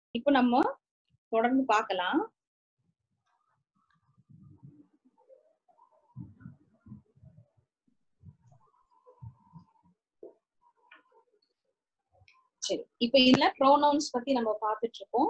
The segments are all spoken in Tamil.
இப்போ நம்ம தொடர்ந்து பார்க்கலாம் சரி இப்ப இதுல ப்ரோனவுன்ஸ் பத்தி நம்ம பார்த்துட்டு இருக்கோம்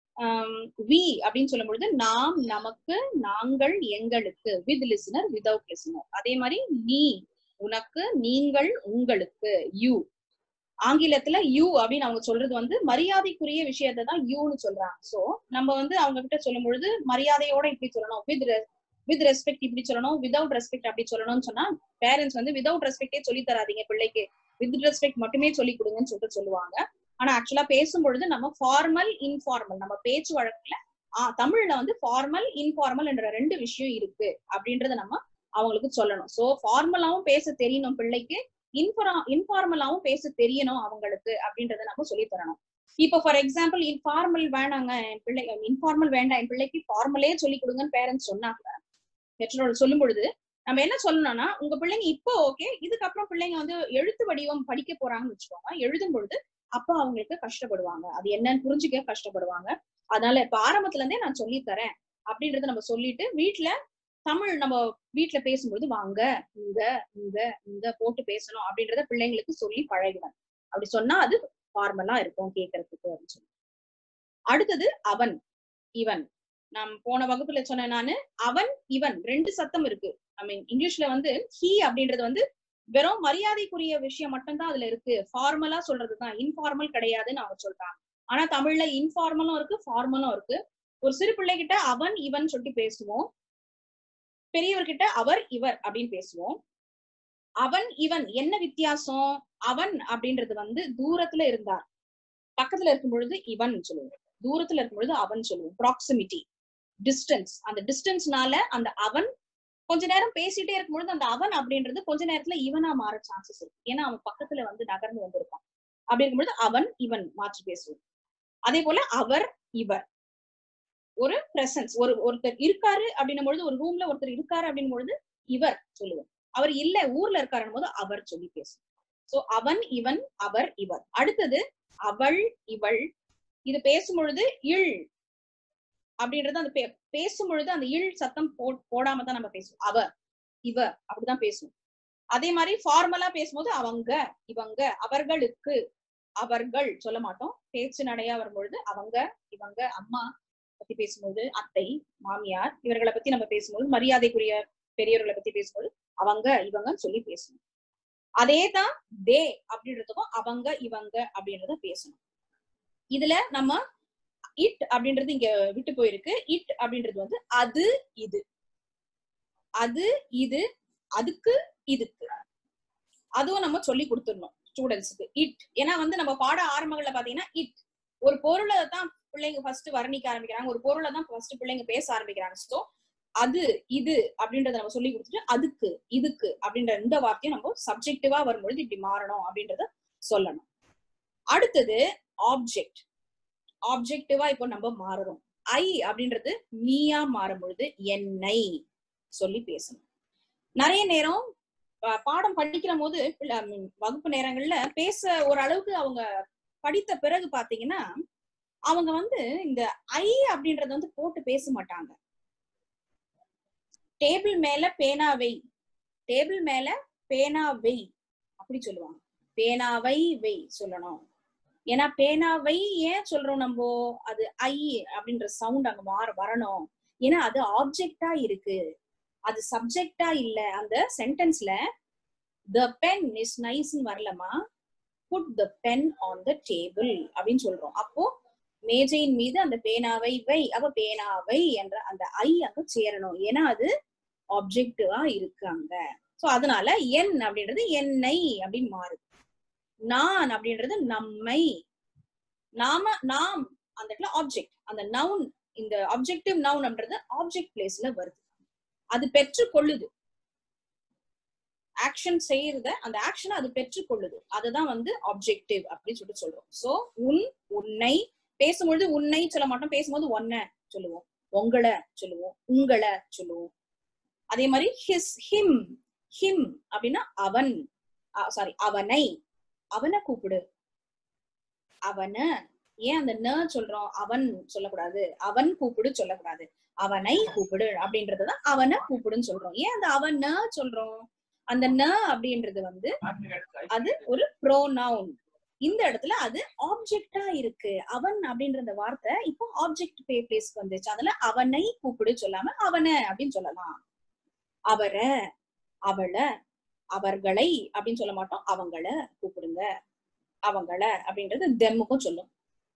வி அப்படின்னு சொல்லும் பொழுது நாம் நமக்கு நாங்கள் எங்களுக்கு வித் லிசனர் விதவுட் லிசனர் அதே மாதிரி நீ உனக்கு நீங்கள் உங்களுக்கு யூ ஆங்கிலத்துல யூ அப்படின்னு அவங்க சொல்றது வந்து மரியாதைக்குரிய விஷயத்தை தான் யூன்னு சொல்றாங்க சோ நம்ம வந்து அவங்க கிட்ட சொல்லும் பொழுது மரியாதையோட இப்படி சொல்லணும் வித் வித் ரெஸ்பெக்ட் இப்படி சொல்லணும் விதவுட் ரெஸ்பெக்ட் அப்படி சொல்லணும்னு சொன்னா பேரண்ட்ஸ் வந்து விதவுட் ரெஸ்பெக்டே சொல்லி தராதீங்க பிள்ளைக்கு வித் ரெஸ்பெக்ட் மட்டுமே சொல்லி கொடுங்கன்னு சொல்லிட்டு சொல்லுவாங்க ஆனா ஆக்சுவலா பேசும் பொழுது நம்ம ஃபார்மல் இன்ஃபார்மல் நம்ம பேச்சு வழக்குல ஆஹ் தமிழ்ல வந்து ஃபார்மல் இன்ஃபார்மல் என்ற ரெண்டு விஷயம் இருக்கு அப்படின்றத நம்ம அவங்களுக்கு சொல்லணும் சோ ஃபார்மலாவும் பேச தெரியணும் பிள்ளைக்கு இன்ஃபரா இன்ஃபார்மலாவும் பேச தெரியணும் அவங்களுக்கு அப்படின்றத நம்ம சொல்லி தரணும் இப்போ ஃபார் எக்ஸாம்பிள் இன்ஃபார்மல் வேணாங்க என் பிள்ளை இன்ஃபார்மல் வேண்டாம் என் பிள்ளைக்கு ஃபார்மலே சொல்லி கொடுங்கன்னு பேரண்ட்ஸ் சொன்னாங்க பெற்றோர்கள் சொல்லும் பொழுது நம்ம என்ன சொல்லணும்னா உங்க பிள்ளைங்க இப்போ ஓகே இதுக்கப்புறம் பிள்ளைங்க வந்து எழுத்து வடிவம் படிக்க போறாங்கன்னு வச்சுக்கோங்க எழுதும் பொழுது அப்ப அவங்களுக்கு கஷ்டப்படுவாங்க அது என்னன்னு புரிஞ்சுக்க கஷ்டப்படுவாங்க அதனால இப்ப ஆரம்பத்துல இருந்தே நான் சொல்லி தரேன் அப்படின்றத நம்ம சொல்லிட்டு வீட்டுல தமிழ் நம்ம வீட்டுல பேசும்போது வாங்க இங்க இங்க இங்க போட்டு பேசணும் அப்படின்றத பிள்ளைங்களுக்கு சொல்லி பழகுவேன் அப்படி சொன்னா அது ஃபார்மலா இருக்கும் கேட்கறதுக்கு அப்படின்னு சொல்லி அடுத்தது அவன் இவன் நான் போன வகுப்புல சொன்னேன் நானு அவன் இவன் ரெண்டு சத்தம் இருக்கு ஐ மீன் இங்கிலீஷ்ல வந்து ஹீ அப்படின்றது வந்து வெறும் மரியாதைக்குரிய விஷயம் மட்டும்தான் அதுல இருக்கு ஃபார்மலா சொல்றதுதான் இன்ஃபார்மல் கிடையாதுன்னு அவங்க சொல்றாங்க ஆனா தமிழ்ல இன்ஃபார்மலும் இருக்கு ஃபார்மலும் இருக்கு ஒரு சிறு பிள்ளை கிட்ட அவன் இவன் சொல்லிட்டு பேசுவோம் பெரியவர்கிட்ட அவர் இவர் அப்படின்னு பேசுவோம் அவன் இவன் என்ன வித்தியாசம் அவன் அப்படின்றது வந்து தூரத்துல இருந்தார் பக்கத்துல இருக்கும் பொழுது இவன் சொல்லுவோம் தூரத்துல இருக்கும் பொழுது அவன் சொல்லுவோம் ப்ராக்சிமிட்டி டிஸ்டன்ஸ் அந்த டிஸ்டன்ஸ்னால அந்த அவன் கொஞ்ச நேரம் பேசிட்டே இருக்கும்பொழுது அந்த அவன் அப்படின்றது கொஞ்ச நேரத்துல இவனா மாற சான்சஸ் இருக்கு ஏன்னா அவன் பக்கத்துல வந்து நகர்ந்து வந்திருப்பான் அப்படி இருக்கும்பொழுது அவன் இவன் மாற்றி பேசுவோம் அதே போல அவர் இவர் ஒரு பிரசன்ஸ் ஒரு ஒருத்தர் இருக்காரு அப்படின்னும் பொழுது ஒரு ரூம்ல ஒருத்தர் இருக்காரு அப்படின்னும் பொழுது இவர் சொல்லுவோம் அவர் இல்ல ஊர்ல இருக்காருன்னு போது அவர் சொல்லி பேசுவோம் சோ அவன் இவன் அவர் இவர் அடுத்தது அவள் இவள் இது பேசும் பொழுது இள் அப்படின்றது அந்த பேசும் பொழுது அந்த இழ் சத்தம் போ போடாம தான் நம்ம பேசுவோம் அவ இவ அப்படிதான் பேசுவோம் அதே மாதிரி ஃபார்மலா பேசும்போது அவங்க இவங்க அவர்களுக்கு அவர்கள் சொல்ல மாட்டோம் பேச்சு நடையா வரும்பொழுது அவங்க இவங்க அம்மா பத்தி பேசும்போது அத்தை மாமியார் இவர்களை பத்தி நம்ம பேசும்போது மரியாதைக்குரிய பெரியவர்களை பத்தி பேசும்போது அவங்க இவங்கன்னு சொல்லி பேசணும் அதே தான் தே அப்படின்றதுக்கும் அவங்க இவங்க அப்படின்றத பேசணும் இதுல நம்ம இட் அப்படின்றது இங்க விட்டு போயிருக்கு இட் அப்படின்றது வந்து அது இது அது இது அதுக்கு இதுக்கு அதுவும் நம்ம சொல்லி கொடுத்துடணும் ஸ்டூடெண்ட்ஸுக்கு இட் ஏன்னா வந்து நம்ம பாட ஆரம்பங்கள்ல பாத்தீங்கன்னா இட் ஒரு பொருளை தான் பிள்ளைங்க ஃபர்ஸ்ட் வர்ணிக்க ஆரம்பிக்கிறாங்க ஒரு பொருளை தான் ஃபர்ஸ்ட் பிள்ளைங்க பேச ஆரம்பிக்கிறாங்க ஸோ அது இது அப்படின்றத நம்ம சொல்லி கொடுத்துட்டு அதுக்கு இதுக்கு அப்படின்ற இந்த வார்த்தையும் நம்ம சப்ஜெக்டிவா வரும்பொழுது இப்படி மாறணும் அப்படின்றத சொல்லணும் அடுத்தது ஆப்ஜெக்ட் ஆப்ஜெக்டிவா இப்போ நம்ம மாறுறோம் ஐ அப்படின்றது நீயா மாறும் பொழுது என்னை சொல்லி பேசணும் நிறைய நேரம் பாடம் படிக்கிற போது வகுப்பு நேரங்கள்ல பேச ஒரு அளவுக்கு அவங்க படித்த பிறகு பாத்தீங்கன்னா அவங்க வந்து இந்த ஐ அப்படின்றத வந்து போட்டு பேச மாட்டாங்க டேபிள் மேல பேனாவை டேபிள் மேல பேனாவை அப்படி சொல்லுவாங்க பேனாவை வை சொல்லணும் ஏன்னா பேனாவை ஏன் சொல்றோம் நம்ம அது ஐ அப்படின்ற சவுண்ட் அங்க மாற வரணும் ஏன்னா அது ஆப்ஜெக்டா இருக்கு அது சப்ஜெக்டா இல்ல அந்த சென்டென்ஸ்ல த பென் இஸ் நைஸ் வரலமா put the pen on the table அப்படின்னு சொல்றோம் அப்போ மேஜையின் மீது அந்த பேனாவை வை அவ பேனாவை என்ற அந்த ஐ அங்க சேரணும் ஏன்னா அது ஆப்ஜெக்டிவா இருக்கு அங்க சோ அதனால என் அப்படின்றது என்னை அப்படின்னு மாறுது நான் அப்படின்றது நம்மை நாம நாம் அந்த இடத்துல ஆப்ஜெக்ட் அந்த நவுன் இந்த ஆப்ஜெக்டிவ் நவுன் அப்படின்றது ஆப்ஜெக்ட் பிளேஸ்ல வருது அது பெற்று கொள்ளுது ஆக்ஷன் செய்யறத அந்த ஆக்ஷனை அது பெற்று கொள்ளுது அதுதான் வந்து ஆப்ஜெக்டிவ் அப்படின்னு சொல்லிட்டு சொல்றோம் சோ உன் உன்னை பேசும்பொழுது உன்னை சொல்ல மாட்டோம் பேசும்போது ஒன்ன சொல்லுவோம் உங்களை சொல்லுவோம் உங்களை சொல்லுவோம் அதே மாதிரி ஹிஸ் ஹிம் ஹிம் அப்படின்னா அவன் சாரி அவனை அவனை கூப்பிடு அவன ஏன் அந்த ந சொல்றோம் அவன் சொல்லக்கூடாது அவன் கூப்பிடு சொல்லக்கூடாது அவனை கூப்பிடு அப்படின்றதுதான் அவனை கூப்பிடுன்னு சொல்றோம் ஏன் அந்த அவன் ந சொல்றோம் அந்த ந அப்படின்றது வந்து அது ஒரு ப்ரோனவுன் இந்த இடத்துல அது ஆப்ஜெக்டா இருக்கு அவன் அப்படின்ற அந்த வார்த்தை இப்போ ஆப்ஜெக்ட் பே பிளேஸ்க்கு வந்துச்சு அதுல அவனை கூப்பிடு சொல்லாம அவனை அப்படின்னு சொல்லலாம் அவரை அவளை அவர்களை அப்படின்னு சொல்ல மாட்டோம் அவங்கள கூப்பிடுங்க அவங்கள அப்படின்றது தெம்முக்கும் சொல்லும்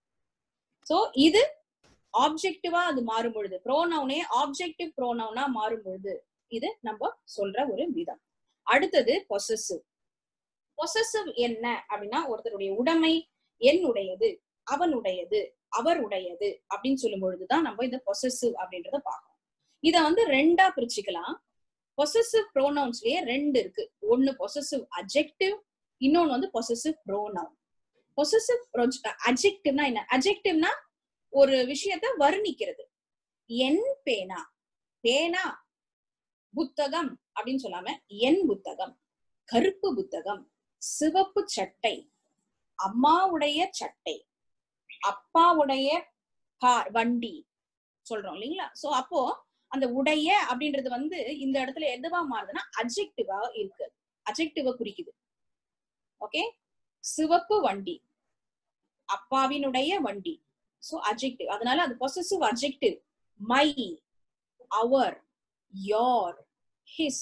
சோ இது ஆப்ஜெக்டிவா அது மாறும் பொழுது ப்ரோனவுனே ஆப்ஜெக்டிவ் ப்ரோனவுனா மாறும் பொழுது இது நம்ம சொல்ற ஒரு விதம் அடுத்தது பொசசிவ் பொசசிவ் என்ன அப்படின்னா ஒருத்தருடைய உடைமை என்னுடையது அவனுடையது அவருடையது அப்படின்னு சொல்லும் பொழுதுதான் நம்ம இந்த பொசசிவ் அப்படின்றத பார்க்கணும் இத வந்து ரெண்டா பிரிச்சுக்கலாம் பொசசிவ் ப்ரோனவுன்ஸ்லயே ரெண்டு இருக்கு ஒன்னு பொசசிவ் அஜெக்டிவ் இன்னொன்னு வந்து பொசசிவ் ப்ரோனவுன் பொசசிவ் அஜெக்டிவ்னா என்ன அஜெக்டிவ்னா ஒரு விஷயத்த வர்ணிக்கிறது என் பேனா பேனா புத்தகம் அப்படின்னு சொல்லாம என் புத்தகம் கருப்பு புத்தகம் சிவப்பு சட்டை அம்மாவுடைய சட்டை அப்பாவுடைய கார் வண்டி சொல்றோம் இல்லைங்களா சோ அப்போ அந்த உடைய அப்படின்றது வந்து இந்த இடத்துல எதுவா மாறுதுன்னா அஜெக்டிவா இருக்கு அஜெக்டிவ குறிக்குது ஓகே சிவப்பு வண்டி அப்பாவினுடைய வண்டி சோ அஜெக்டிவ் அதனால அது possessive adjective my our your his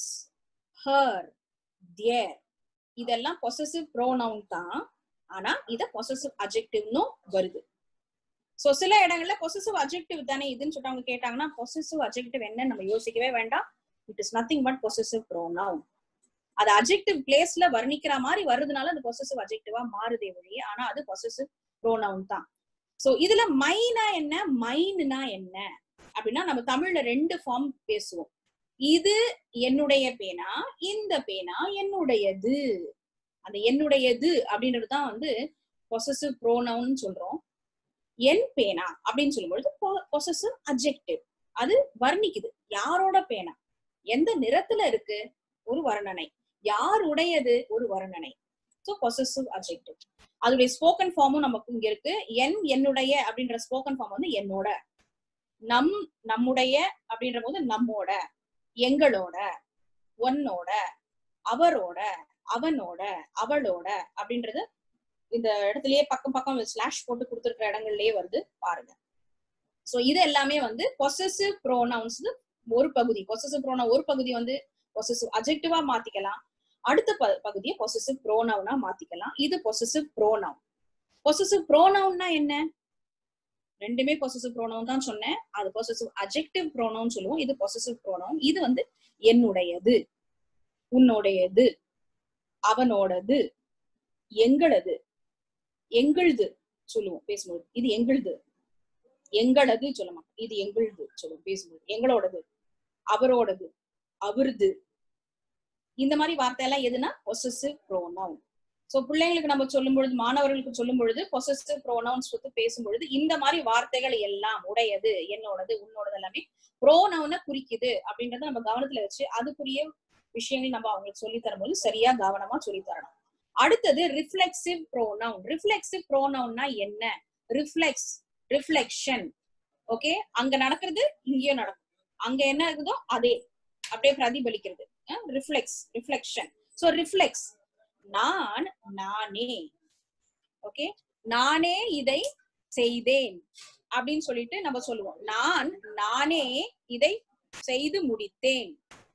her their இதெல்லாம் பொசசிவ் ப்ரோனவுன் தான் ஆனா இத பொசசிவ் அஜெக்டிவ்னு வருது சோ சில இடங்கள்ல பொசசிவ் அஜெக்டிவ் தானே இதுன்னு சொல்லிட்டு அவங்க கேட்டாங்கன்னா பொசசிவ் அஜெக்டிவ் என்ன நம்ம யோசிக்கவே வேண்டாம் it is nothing but possessive pronoun அது அஜெக்டிவ் பிளேஸ்ல வர்ணிக்கிற மாதிரி வருதுனால அது பொசசிவ் அஜெக்டிவா மாறுதே ஒழிய ஆனா அது பொசசிவ் ப்ரோனவுன் தான் சோ இதுல மைனா என்ன மைன்னா என்ன அப்படின்னா நம்ம தமிழ்ல ரெண்டு ஃபார்ம் பேசுவோம் இது என்னுடைய பேனா இந்த பேனா என்னுடையது அந்த என்னுடையது அப்படின்றது தான் வந்து பொசசிவ் ப்ரோனவுன் சொல்றோம் என் பேனா அப்படின்னு சொல்லும்பொழுது பொசசிவ் அஜெக்டிவ் அது வர்ணிக்குது யாரோட பேனா எந்த நிறத்துல இருக்கு ஒரு வர்ணனை யார் உடையது ஒரு வர்ணனை ஸோ பொசசிவ் அஜெக்டிவ் அதோடைய ஸ்போக்கன் ஃபார்மும் நமக்கு இங்க இருக்கு என் என்னுடைய அப்படின்ற ஸ்போக்கன் ஃபார்ம் வந்து என்னோட நம் நம்முடைய அப்படின்ற போது நம்மோட எங்களோட ஒன்னோட அவரோட அவனோட அவளோட அப்படின்றது இந்த இடத்துலயே பக்கம் பக்கம் ஸ்லாஷ் போட்டு கொடுத்துருக்கிற இடங்கள்லயே வருது பாருங்க சோ இது எல்லாமே வந்து பொசசிவ் ப்ரோனவுன்ஸ் ஒரு பகுதி பொசசிவ் ப்ரோனவுன் ஒரு பகுதி வந்து பொசசிவ் அஜெக்டிவா மாத்திக்கலாம் அடுத்த ப பகுதியை பொசசிவ் ப்ரோனவுனா மாத்திக்கலாம் இது பொசசிவ் ப்ரோனவுன் பொசசிவ் ப்ரோனவுன்னா என்ன ரெண்டுமே பொசசிவ் ப்ரோனவுன் தான் சொன்னேன் அது பொசசிவ் அஜெக்டிவ் ப்ரோனவுன் சொல்லுவோம் இது பொசசிவ் ப்ரோனவுன் இது வந்து என்னுடையது உன்னுடையது அவனோடது எங்களது எங்களுது சொல்லுவோம் பேசும்போது இது எங்களுது எங்களது சொல்ல மாட்டோம் இது எங்களுது சொல்லுவோம் பேசும்போது எங்களோடது அவரோடது அவருது இந்த மாதிரி வார்த்தையெல்லாம் எதுனா பொசசிவ் ப்ரோனவுன் சோ பிள்ளைங்களுக்கு நம்ம சொல்லும் பொழுது மாணவர்களுக்கு சொல்லும் பொழுது பொசசிவ் ப்ரோனவுன்ஸ் பத்தி பேசும்பொழுது இந்த மாதிரி வார்த்தைகள் எல்லாம் உடையது என்னோடது உன்னோடது எல்லாமே ப்ரோனவுனை குறிக்குது அப்படின்றத நம்ம கவனத்துல வச்சு அதுக்குரிய விஷயங்கள் நம்ம அவங்களுக்கு சொல்லி தரும்போது சரியா கவனமா சொல்லி தரணும் அடுத்தது ரிஃப்ளெக்சிவ் ப்ரோனவுன் ரிஃப்ளெக்சிவ் ப்ரோனவுன்னா என்ன ரிஃப்ளெக்ஸ் ரிஃப்ளெக்ஷன் ஓகே அங்க நடக்கிறது இங்கேயும் நடக்கும் அங்க என்ன இருக்குதோ அதே அப்படியே பிரதிபலிக்கிறது ரிஃப்ளெக்ஸ் ரிஃப்ளெக்ஷன் சோ ரிஃப்ளெக்ஸ் நான் நானே ஓகே நானே இதை செய்தேன் அப்படின்னு சொல்லிட்டு நம்ம சொல்லுவோம் நான் நானே இதை செய்து முடித்தேன்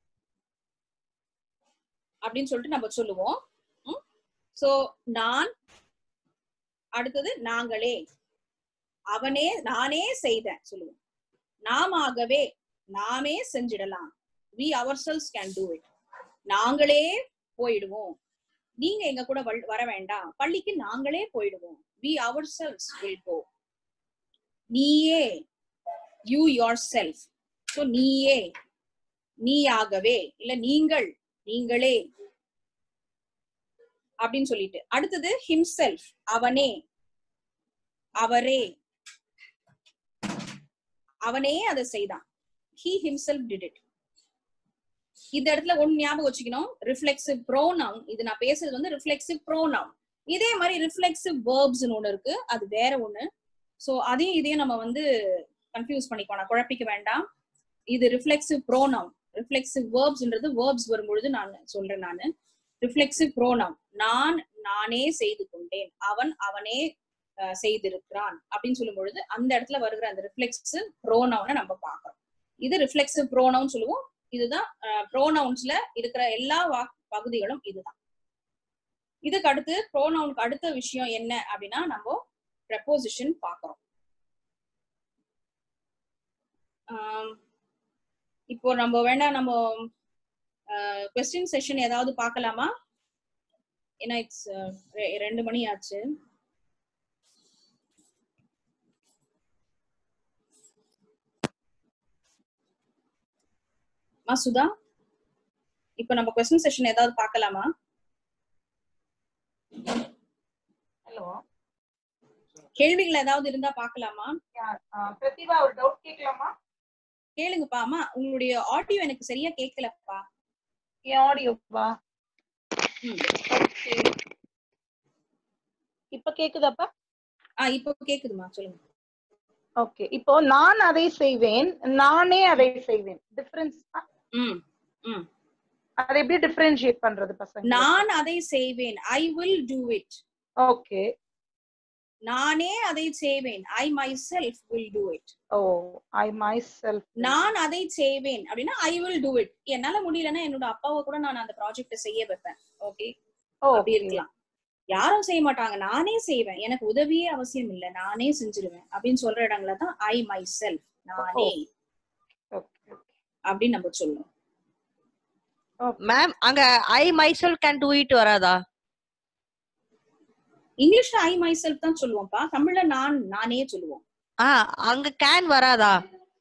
அப்படின்னு சொல்லிட்டு நம்ம சொல்லுவோம் சோ நான் அடுத்தது நாங்களே அவனே நானே செய்தேன் சொல்லுவோம் நாமவே நாமே செஞ்சிடலாம் we ourselves can do it நாங்களே போயிடுவோம் நீங்க எங்க கூட வர வேண்டாம் பள்ளிக்கு நாங்களே போயிடுவோம் we ourselves will go நீயே யூ யோர் செல்ஃப் ஸோ நீயே நீயாகவே இல்ல நீங்கள் நீங்களே அப்படின்னு சொல்லிட்டு அடுத்தது ஹிம்செல்ஃப் அவனே அவரே அவனே அதை செய்தான் ஹி ஹிம்செல்ஃப் டிட் இட் இந்த இடத்துல ஒன்னு ஞாபகம் வச்சுக்கணும் ரிஃப்ளெக்சிவ் ப்ரோனவுன் இது நான் பேசுறது வந்து ரிஃப்ளெக்சிவ் ப்ரோனவுன் இதே மாதிரி ரிஃப்ளெக்சிவ் வேர்ப்ஸ் ஒண்ணு இருக்கு அது வேற ஒண்ணு சோ அதையும் இதையும் நம்ம வந்து கன்ஃபியூஸ் பண்ணிக்கோணும் குழப்பிக்க வேண்டாம் இது ரிஃப்ளெக்சிவ் ப்ரோனவுன் ரிஃப்ளெக்சிவ் வேர்ப்ஸ்ன்றது வேர்ப்ஸ் வரும்பொழுது நான் சொல்றேன் நானு ரிஃப்ளெக்சிவ் ப்ரோனவுன் நான் நானே செய்து கொண்டேன் அவன் அவனே அஹ், செய்திருக்கிறான் அப்படின்னு சொல்லும் பொழுது அந்த இடத்துல வருகிற அந்த ரிஃப்ளெக்சிவ் ப்ரோனவுனை நம்ம பார்க்கறோம் இது ரிஃப்ளெக்சிவ் ப்ரோனவுன் சொல்லுவோம் இதுதான் ப்ரோனவுன்ஸ்ல இருக்கிற எல்லா வா- பகுதிகளும் இதுதான் இதுக்கு அடுத்து ப்ரோனவுனுக்கு அடுத்த விஷயம் என்ன அப்படின்னா நம்ம ப்ரெப்போசிஷன் பார்க்கறோம் ஆம், இப்போ நம்ம வேணா நம்ம கொஸ்டின் செஷன் ஏதாவது பார்க்கலாமா ஏன்னா இட்ஸ் ரெண்டு மணி ஆச்சு மா சுதா இப்போ நம்ம கொஸ்டின் செஷன் ஏதாவது பார்க்கலாமா ஹலோ கேள்விகள் ஏதாவது இருந்தா பார்க்கலாமா பிரதிபா ஒரு டவுட் கேட்கலாமா கேளுங்கப்பா அம்மா உங்களுடைய ஆடியோ எனக்கு சரியா கேட்கலப்பா என் ஆடியோவா ம். ஓகே இப்ப கேக்குதாப்பா ஆ இப்போ கேக்குதுமா சொல்லுங்க ஓகே இப்போ நான் அதை செய்வேன் நானே அதை செய்வேன் டிஃபரன்ஸ் ம் ம் அதை எப்படி டிஃபரன்ஷியேட் பண்றது பசங்க நான் அதை செய்வேன் I will do it okay நானே அதை செய்வேன் I myself will do it oh I myself நான் அதை செய்வேன் அப்படின்னா ஐ வில் டூ இட் என்னால முடியலன்னா என்னோட அப்பாவை கூட நான் அந்த ப்ராஜெக்ட செய்ய வைப்பேன் ஓகே அப்படி இருக்கலாம் யாரும் செய்ய மாட்டாங்க நானே செய்வேன் எனக்கு உதவியே அவசியம் இல்லை நானே செஞ்சிருவேன் அப்படின்னு சொல்ற இடங்கள தான் ஐ மை செல்ஃப் நானே ஓகே அப்படின்னு நம்ம சொல்லணும் மேம் அங்க I myself can do it வராதா இங்கிலீஷ்ல ஐ மை செல்ஃப் தான் சொல்லுவோம்ப்பா தமிழ்ல நான் நானே சொல்லுவோம் ஆ அங்க கேன் வராதா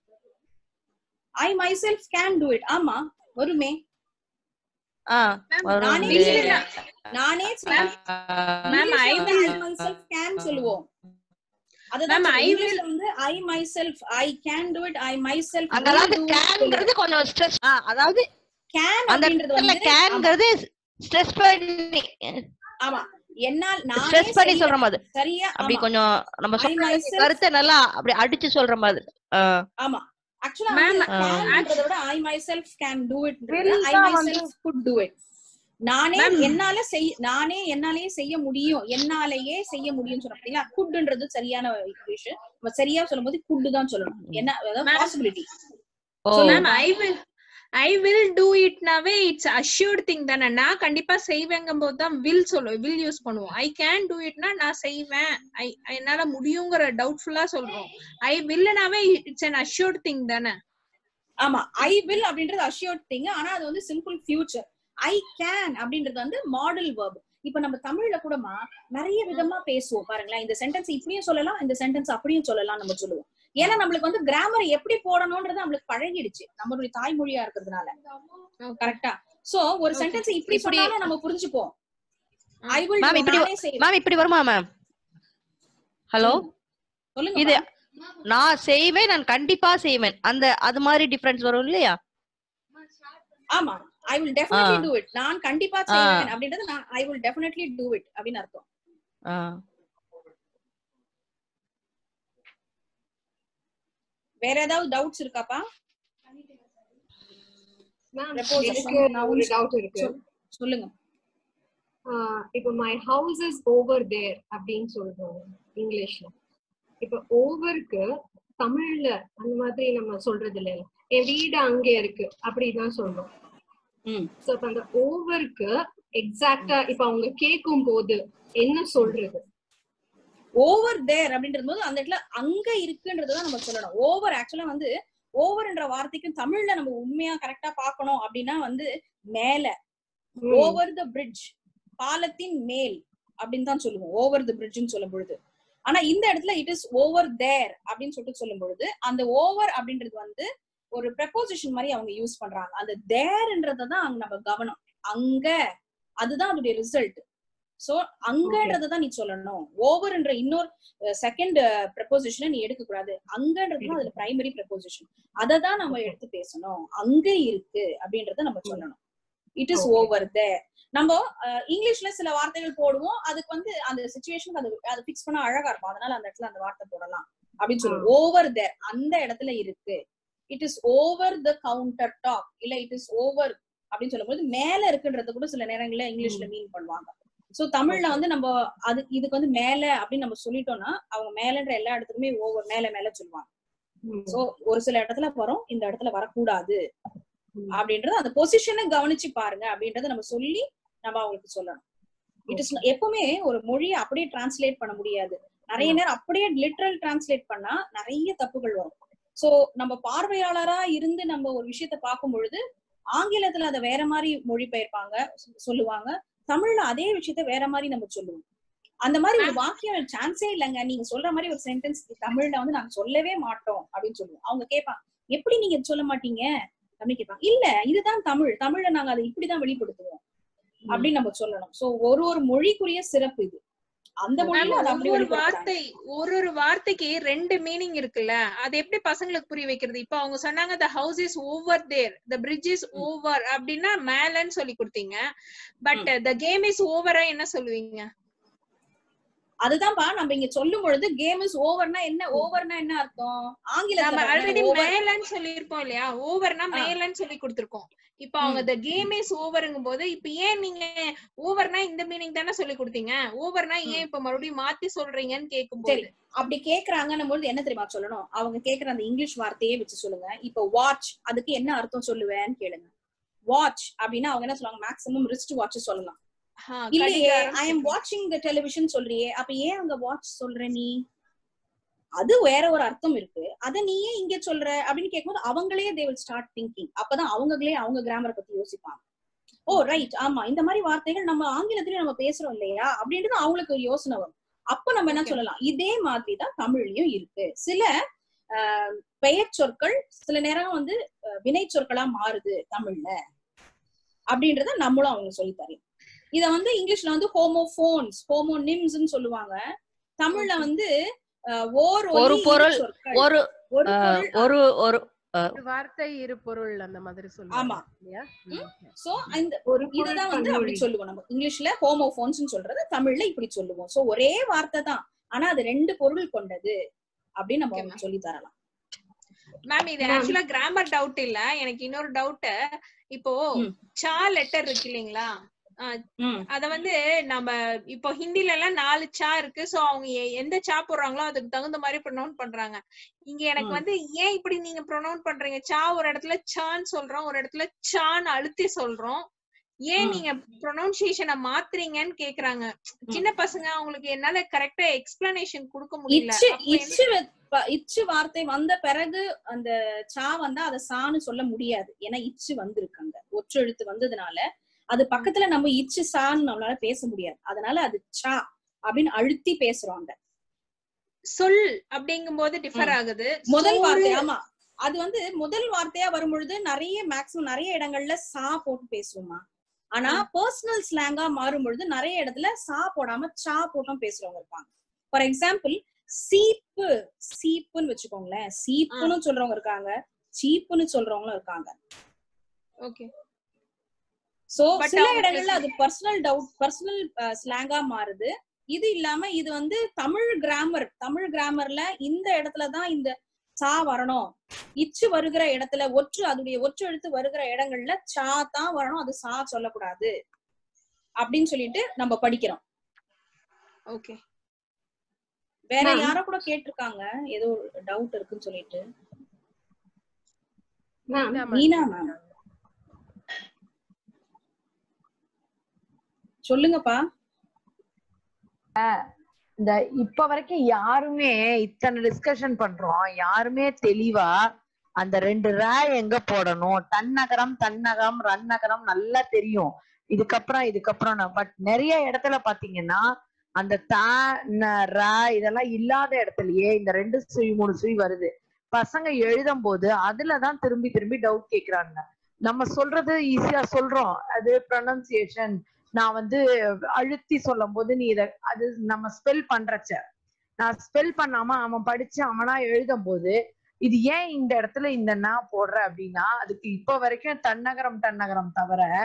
I myself can do it ஆமா வருமே ஆ நானே வருது. செய்வேன். நானே செய்வேன். Ma'am, I இங்கிலீஷ்ல will- I myself can சொல்லுவோம் அதுதான் Ma'am, I இங்கிலீஷ்ல வந்து I myself I can do it I myself அங்க அதாவது கேன்ங்கிறது கொஞ்சம் ஸ்ட்ரெஸ் அதாவது கேன் அந்த அப்படின்றது இடத்துல வந்து ஆமா, கேன்ங்கிறது ஸ்ட்ரெஸ் பண்ணி ஆமா என்னால் நானே ஸ்ட்ரெஸ் பண்ணி செய்வேன். சொல்ற மாதிரி சரியா அப்படி ஆமா, கொஞ்சம் நம்ம I சொல்ற myself- கருத்தை நல்லா அப்படி அடிச்சு சொல்ற மாதிரி ஆ, ஆமா ஆக்சுவலா Ma'am, கேன்றத விட I myself can do it Will I தான் மை வந்து- செல்ஃப் குட் டு இட் நானே Ma'am. என்னால செய் நானே என்னாலேயே செய்ய முடியும் என்னாலேயே செய்ய முடியும்னு சொன்ன பாத்தீங்களா குட்ன்றது சரியான விஷயம் நம்ம சரியா சொல்லும்போது குட் தான் சொல்லணும் என்ன அதாவது Ma'am. Possibility oh ma'am I will I will do இட்னாவே இட்ஸ் அஷ்யூர்ட் திங் தானே நான் கண்டிப்பா செய்வேங்கும் போது தான் வில் சொல்லுவோம் வில் யூஸ் பண்ணுவோம் ஐ கேன் டூ இட்னா நான் செய்வேன் ஐ என்னால முடியுங்கிற டவுட்ஃபுல்லா சொல்றோம் ஐ வில்லுனாவே இட்ஸ் an அஷ்யூர்ட் திங் தானே ஆமா ஐ வில் அப்படின்றது அஷ்யூர்ட் திங் ஆனா அது வந்து சிம்பிள் ஃபியூச்சர் ஐ கேன் அப்படின்றது வந்து மாடல் verb இப்ப நம்ம தமிழ்ல கூடமா நிறைய விதமா பேசுவோம் பாருங்களேன் இந்த சென்டென்ஸ் இப்படியும் சொல்லலாம் இந்த சென்டென்ஸ் அப்படியும் சொல்லலாம் நம்ம சொல்லுவோம் ஏன்னா நம்மளுக்கு வந்து கிராமர் எப்படி போடணும்ன்றது நம்மளுக்கு பழகிடுச்சு நம்மளுடைய தாய்மொழியா இருக்கிறதுனால கரெக்டா சோ ஒரு Okay. சென்டென்ஸ் இப்படி இப்படி- சொன்னாலும் நம்ம புரிஞ்சுப்போம் ஐ வில் Ma'am, இப்படி- நானே செய்வேன் மேம் இப்படி வருமா மேம் ஹலோ சொல்லுங்க இது நான் செய்வேன் நான் கண்டிப்பா செய்வேன் அந்த அது மாதிரி டிஃபரன்ஸ் வரும் இல்லையா ஆமா ஐ வில் டெஃபினெட்லி ஆ. டூ இட் நான் கண்டிப்பா செய்வேன் அப்படின்றது நான் I will definitely do it அப்படின்னு அர்த்தம் ஆ. வேற ஏதாவது டவுட்ஸ் இருக்காப்பா மேம் Preposition, எனக்கு ஒரு nouns. டவுட் இருக்கு சொல்- சொல்லுங்க ஆஹ் இப்போ my house is over there அப்படின்னு சொல்றோம் இங்கிலீஷ்ல இப்போ ஓவருக்கு தமிழ்ல அந்த மாதிரி நம்ம சொல்றது இல்ல என் வீடு அங்கே இருக்கு அப்படிதான் சொல்றோம் ம் சோ அப்ப அந்த ஓவருக்கு எக்ஸாக்டா இப்ப அவங்க கேட்கும் போது என்ன சொல்றது ஓவர் தேர் அப்படின்றது போது அந்த இடத்துல அங்க இருக்குன்றதுதான் நம்ம சொல்லணும் ஓவர் ஆக்சுவலா வந்து ஓவர்ன்ற வார்த்தைக்கு தமிழ்ல நம்ம உண்மையா கரெக்டா பார்க்கணும் அப்படின்னா வந்து மேல ம். ஓவர் த பிரிட்ஜ் பாலத்தின் மேல் அப்படின்னு தான் சொல்லுவோம் ஓவர் த பிரிட்ஜ்னு சொல்லும் பொழுது ஆனா இந்த இடத்துல இட் இஸ் ஓவர் தேர் அப்படின்னு சொல்லிட்டு சொல்லும் பொழுது அந்த ஓவர் அப்படின்றது வந்து ஒரு ப்ரெப்போசிஷன் மாதிரி அவங்க யூஸ் பண்றாங்க அந்த தேர்ன்றத தான் அங்க நம்ம கவனம் அங்க அதுதான் அதோடைய ரிசல்ட் சோ அங்கன்றத தான் நீ சொல்லணும் ஓவர்ன்ற இன்னொரு செகண்ட் ப்ரெப்போசிஷனை நீ எடுக்க கூடாது அங்கன்றது தான் அதுல பிரைமரி ப்ரெப்போசிஷன் அதை தான் நம்ம எடுத்து பேசணும் அங்க இருக்கு அப்படின்றத நம்ம சொல்லணும் it is Okay. Over there நம்ம அஹ், இங்கிலீஷ்ல சில வார்த்தைகள் போடுவோம் அதுக்கு வந்து அந்த சுச்சுவேஷனுக்கு அது அதை ஃபிக்ஸ் பண்ண அழகா இருக்கும் அதனால அந்த இடத்துல அந்த வார்த்தை போடலாம் அப்படின்னு சொல்லுவோம் ஓவர் தேர் அந்த இடத்துல இருக்கு it is over the counter top இல்ல இட் இஸ் ஓவர் அப்படின்னு சொல்லும்போது மேல இருக்குன்றது கூட சில நேரங்கள்ல இங்கிலீஷ்ல மீன் பண்ணுவாங்க சோ தமிழ்ல வந்து நம்ம அது இதுக்கு வந்து மேல அப்படின்னு நம்ம சொல்லிட்டோம்னா அவங்க மேலன்ற எல்லா இடத்துக்குமே ஓவர் மேல மேல சொல்லுவாங்க ம். சோ ஒரு சில இடத்துல வரும் இந்த இடத்துல வரக்கூடாது ம். அப்படின்றது அந்த பொசிஷனை கவனிச்சு பாருங்க அப்படின்றத நம்ம சொல்லி நம்ம அவங்களுக்கு சொல்லணும் இட் இஸ் எப்பவுமே ஒரு மொழியை அப்படியே டிரான்ஸ்லேட் பண்ண முடியாது நிறைய நேரம் அப்படியே லிட்ரல் டிரான்ஸ்லேட் பண்ணா நிறைய தப்புகள் வரும் சோ நம்ம பார்வையாளரா இருந்து நம்ம ஒரு விஷயத்த பார்க்கும் பொழுது ஆங்கிலத்துல அதை வேற மாதிரி மொழிபெயர்ப்பாங்க சொ- சொல்லுவாங்க தமிழ்ல அதே விஷயத்த வேற மாதிரி நம்ம சொல்லுவோம் அந்த மாதிரி ஒரு வாக்கியம் சான்ஸே இல்லைங்க நீங்க சொல்ற மாதிரி ஒரு சென்டென்ஸ் தமிழ்ல வந்து நாங்க சொல்லவே மாட்டோம் அப்படின்னு சொல்லுவோம் அவங்க கேட்பாங்க எப்படி நீங்க இது சொல்ல மாட்டீங்க அப்படின்னு கேட்பாங்க இல்ல இதுதான் தமிழ் தமிழ்ல நாங்க அதை இப்படிதான் வெளிப்படுத்துவோம் அப்படின்னு நம்ம சொல்லணும் சோ ஒரு ஒரு மொழிக்குரிய சிறப்பு இது அந்த மேம் மொழியில அதை அப்படி ஒவ்வொரு வெளிப்படுத்துறாங்க வார்த்தை ஒரு ஒரு வார்த்தைக்கு ரெண்டு மீனிங் இருக்குல்ல அது எப்படி பசங்களுக்கு புரிய வைக்கிறது இப்ப அவங்க சொன்னாங்க the house is over there the bridge is over அப்படின்னா மேலன்னு சொல்லி கொடுத்தீங்க பட் த கேம் இஸ் ஓவரா என்ன சொல்லுவீங்க அதுதான்ப்பா நம்ம இங்க சொல்லும் பொழுது கேம் இஸ் ஓவர்னா என்ன ஓவர்னா என்ன அர்த்தம் நம்ம ஆல்ரெடி ஆங்கிலத்துல மேலன்னு சொல்லியிருப்போம் இல்லையா ஓவர்னா ஆ. மேலன்னு சொல்லி கொடுத்திருக்கோம் இப்ப அவங்க த கேம் இஸ் ஓவருங்கும் போது இப்ப ஏன் நீங்க ஓவர்னா இந்த மீனிங் தானே சொல்லி கொடுத்தீங்க ஓவர்னா ஏன் இப்ப மறுபடியும் மாத்தி சொல்றீங்கன்னு கேட்கும் சரி போது அப்படி கேக்குறாங்கன்னும் பொழுது என்ன தெரியுமா சொல்லணும் அவங்க கேக்குற அந்த இங்கிலீஷ் வார்த்தையே வச்சு சொல்லுங்க இப்ப வாட்ச் அதுக்கு என்ன அர்த்தம் சொல்லுவேன்னு கேளுங்க வாட்ச் அப்படின்னா அவங்க என்ன சொல்லுவாங்க மேக்ஸிமம் ரிஸ்ட் வாட்ச் சொல்லலாம் ஆ, இல்லையே கடிகாரம் ஐ எம் வாட்சிங் த டெலிவிஷன் சொல்றியே அப்ப ஏன் அங்க வாட்ச் சொல்ற நீ அது வேற ஒரு அர்த்தம் இருக்கு அத நீ ஏன் இங்க சொல்ற அப்படின்னு கேட்கும்போது அவங்களே தே வில் ஸ்டார்ட் திங்கிங் அப்பதான் அவங்களே அவங்க கிராமரை பத்தி யோசிப்பாங்க ஓ ரைட் ஆமா இந்த மாதிரி வார்த்தைகள் நம்ம ஆங்கிலத்திலயும் நம்ம பேசுறோம் இல்லையா அப்படின்றது அவங்களுக்கு ஒரு யோசனை வரும் அப்ப நம்ம என்ன Okay. சொல்லலாம் இதே மாதிரி தான் தமிழ்லயும் இருக்கு சில ஆஹ், பெயர் சொற்கள் சில நேரம் வந்து அஹ், வினை சொற்களா மாறுது தமிழ்ல அப்படின்றத நம்மளும் அவங்க சொல்லி தரலாம் இத வந்து இங்கிலீஷ்ல வந்து ஹோமோபோன்ஸ் ஹோமோனிம்ஸ்னு சொல்லுவாங்க தமிழ்ல வந்து அஹ், ஓர் ஒலி ஒரு இரு பொருள், சொற்கள். ஒரு ஒரு ஆஹ், பொருள் ஒரு ஒரு ஒரு வார்த்தை இரு பொருள் அந்த மாதிரி சொல்லுவாங்க ஆமா. இல்லையா ம். ம். சோ இந்த ஒரு இதுதான் வந்து அப்படி பொருள் சொல்லுவோம் நம்ம இங்கிலீஷ்ல ஹோமோபோன்ஸ் சொல்றது தமிழ்ல இப்படி சொல்லுவோம் சோ ஒரே வார்த்தை தான் ஆனா அது ரெண்டு பொருள் கொண்டது அப்படின்னு நம்ம Okay, அவங்களுக்கு சொல்லி தரலாம் மேம் இது Ma'am. ஆக்சுவலா கிராமர் டவுட் இல்ல எனக்கு இன்னொரு டவுட் இப்போ ம். சா லெட்டர் இருக்கு இல்லைங்களா ம் அத வந்து நம்ம இப்போ ஹிந்தில எல்லாம் நாலு சா இருக்கு சோ அவங்க எ- எந்த சா போடுறாங்களோ அதுக்கு தகுந்த மாதிரி ப்ரொனவுன் பண்றாங்க இங்க எனக்கு ம். வந்து ஏன் இப்படி நீங்க ப்ரொனவுன் பண்றீங்க சா ஒரு இடத்துல சான்னு சொல்றோம் ஒரு இடத்துல சான்னு அழுத்தி சொல்றோம் ஏன் ம். நீங்க ப்ரொனவுன்சியேஷனை மாத்துறீங்கன்னு கேக்குறாங்க சின்ன பசங்க அவங்களுக்கு என்னால கரெக்டா எக்ஸ்பிளனேஷன் கொடுக்க முடியல இச்சு அப்ப என்ன- இச்சு வெ- ப- இச்சு வார்த்தை வந்த பிறகு அந்த சா வந்தா அதை சான்னு சொல்ல முடியாது ஏன்னா இச்சு வந்திருக்கு அங்க ஒற்று எழுத்து வந்ததுனால அது பக்கத்துல நம்ம இச்சு சான்னு நம்மளால பேச முடியாது அதனால அது சா அப்படின்னு அழுத்தி பேசுறோம் அங்க சொல் அப்படிங்கும்போது டிஃபர் ஆகுது முதல் சோறு- வார்த்தை ஆமா அது வந்து முதல் வார்த்தையா வரும்பொழுது நிறைய மேக்ஸிமம் நிறைய இடங்கள்ல சா போட்டு பேசுவோமா ஆனா பர்சனல் ஸ்லாங்கா மாறும் பொழுது நிறைய இடத்துல சா போடாம சா போட்டும் பேசுறவங்க இருப்பாங்க ஃபார் எக்ஸாம்பிள் சீப்பு சீப்புன்னு வச்சுக்கோங்களேன் சீப்புன்னு சொல்றவங்க இருக்காங்க சீப்புன்னு சொல்றவங்களும் இருக்காங்க ஓகே சோ But சில அவங்க இடங்கள்ல அது பர்சனல் டவுட் பர்சனல் ஸ்லாங்கா மாறுது இது இல்லாம இது வந்து தமிழ் கிராமர் தமிழ் கிராமர்ல இந்த இடத்துலதான் இந்த சா வரணும் இச்சு வருகிற இடத்துல ஒற்று அதோடைய ஒற்று எழுத்து வருகிற இடங்கள்ல சா தான் வரணும் அது சா சொல்லக்கூடாது அப்படின்னு சொல்லிட்டு நம்ம படிக்கிறோம் ஓகே வேற Ma'am. யாரோ கூட கேட்டிருக்காங்க ஏதோ டவுட் இருக்குன்னு சொல்லிட்டு ma'am Meena Meena ma'am. Ma'am சொல்லுங்கப்பா இந்த இப்ப வரைக்கும் யாருமே இத்தனை டிஸ்கஷன் பண்றோம் யாருமே தெளிவா அந்த ரெண்டு ரே எங்க போடணும் தன்னகரம் தன்னகம் ரன்னகரம் நல்லா தெரியும் இதுக்கப்புறம் இதுக்கப்புறம் பட் நிறைய இடத்துல பாத்தீங்கன்னா அந்த த ந, ர இதெல்லாம் இல்லாத இடத்துலயே இந்த ரெண்டு சுழி மூணு சுழி வருது பசங்க எழுதும் போது அதுலதான் திரும்பி திரும்பி டவுட் கேக்குறாங்க நம்ம சொல்றது ஈஸியா சொல்றோம் அது ப்ரொனன்சியேஷன் நான் வந்து அழுத்தி சொல்லும் போது நீ இத அது நம்ம ஸ்பெல் பண்றச்ச நான் ஸ்பெல் பண்ணாம அவன் படிச்சு அவனா எழுதும் போது இது ஏன் இந்த இடத்துல இந்த நா போடுற அப்படின்னா அதுக்கு இப்ப வரைக்கும் தன்னகரம் தன்னகரம் தவிர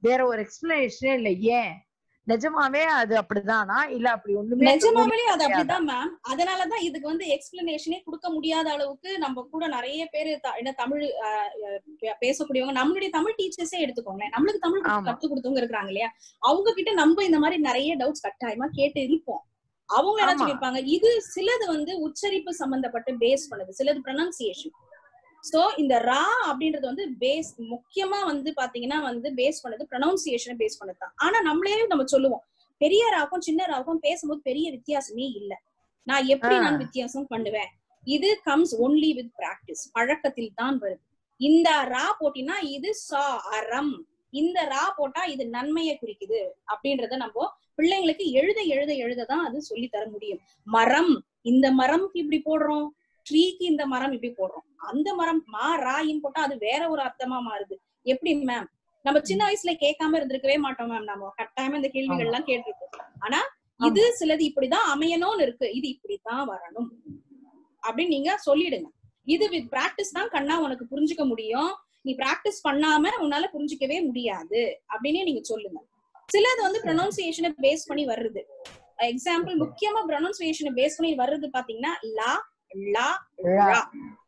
வேற ஒரு எக்ஸ்பிளனேஷனே இல்ல ஏன் நிஜமாவே அது அப்படிதானா இல்ல அப்படி ஒண்ணுமே நிஜமாவே அது கிடையாதா? அப்படிதான் மேம் அதனாலதான் இதுக்கு வந்து எக்ஸ்பிளனேஷனே கொடுக்க முடியாத அளவுக்கு நம்ம கூட நிறைய பேரு த- என்ன தமிழ் ஆஹ், ஆஹ், பேசக்கூடியவங்க நம்மளுடைய தமிழ் டீச்சர்ஸே எடுத்துக்கோங்களேன் நம்மளுக்கு தமிழ் ஆமா. கத்து கொடுத்தவங்க இருக்கிறாங்க இல்லையா அவங்க கிட்ட நம்ம இந்த மாதிரி நிறைய டவுட்ஸ் கட்டாயமா கேட்டு இருப்போம் அவங்க என்ன ஆமா. சொல்லிருப்பாங்க இது சிலது வந்து உச்சரிப்பு சம்பந்தப்பட்டு பேஸ் பண்ணுது சிலது ப்ரொனன்சியேஷன் சோ இந்த ரா அப்படின்றது வந்து பேஸ் முக்கியமா வந்து பாத்தீங்கன்னா வந்து பேஸ் பண்ணது ப்ரொனவுன்சியேஷனை பேஸ் பண்ணது தான் ஆனா நம்மளே நம்ம சொல்லுவோம் பெரிய ராவுக்கும் சின்ன ராவுக்கும் பேசும்போது பெரிய வித்தியாசமே இல்ல நான் எப்படி ஆ. நான் வித்தியாசம் பண்ணுவேன் இது கம்ஸ் ஒன்லி வித் பிராக்டிஸ் பழக்கத்தில் தான் வருது இந்த ரா போட்டினா இது சா அறம் இந்த ரா போட்டா இது நன்மையை குறிக்குது அப்படின்றத நம்ம பிள்ளைங்களுக்கு எழுத எழுத எழுத தான் அது சொல்லி தர முடியும் மரம் இந்த மரம்க்கு இப்படி போடுறோம் ட்ரீக்கு இந்த மரம் இப்படி போடுறோம் அந்த மரம் மா ராயின் போட்டா அது வேற ஒரு அர்த்தமா மாறுது எப்படி மேம் நம்ம சின்ன வயசுல கேட்காம இருந்திருக்கவே மாட்டோம் மேம் நம்ம கட்டாயமா இந்த கேள்விகள் எல்லாம் கேட்டிருக்கோம் ஆனா இது சிலது இப்படிதான் அமையணும்னு இருக்கு இது இப்படித்தான் வரணும் அப்படின்னு நீங்க சொல்லிடுங்க இது வித் பிராக்டிஸ் தான் கண்ணா உனக்கு புரிஞ்சுக்க முடியும் நீ பிராக்டிஸ் பண்ணாம உன்னால புரிஞ்சுக்கவே முடியாது அப்படின்னு நீங்க சொல்லுங்க சிலது வந்து ப்ரொனவுன்சியேஷனை பேஸ் பண்ணி வருது எக்ஸாம்பிள் முக்கியமா ப்ரொனவுன்சியேஷனை பேஸ் பண்ணி வர்றது பாத்தீங்கன்னா லா லா ழா.